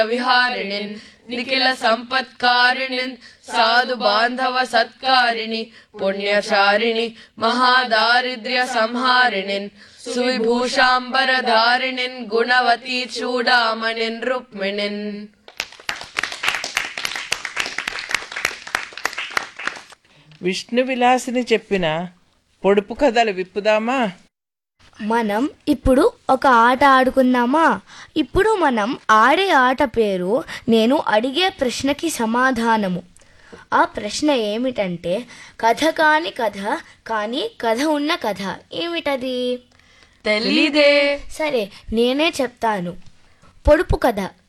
విహారిణిన్ నిఖిల సంపత్కారిణిన్ సాధు బాంధవ సత్కారిణి పుణ్యచారిణి మహాదారిద్ర్య సంహారిణిన్ సువిభూషాంబరధారిణిన్ గుణవతి చూడామణిన్ రుక్మిణిన్ విష్ణు విలాసిని చెప్పిన పొడుపు కథలు విప్పుదామా మనం ఇప్పుడు ఒక ఆట ఆడుకుందామా ఇప్పుడు మనం ఆడే ఆట పేరు నేను అడిగే ప్రశ్నకి సమాధానము ఆ ప్రశ్న ఏమిటంటే కథ కాని కథ కానీ కథ ఉన్న కథ ఏమిటది తెలీదే సరే నేనే చెప్తాను పొడుపు కథ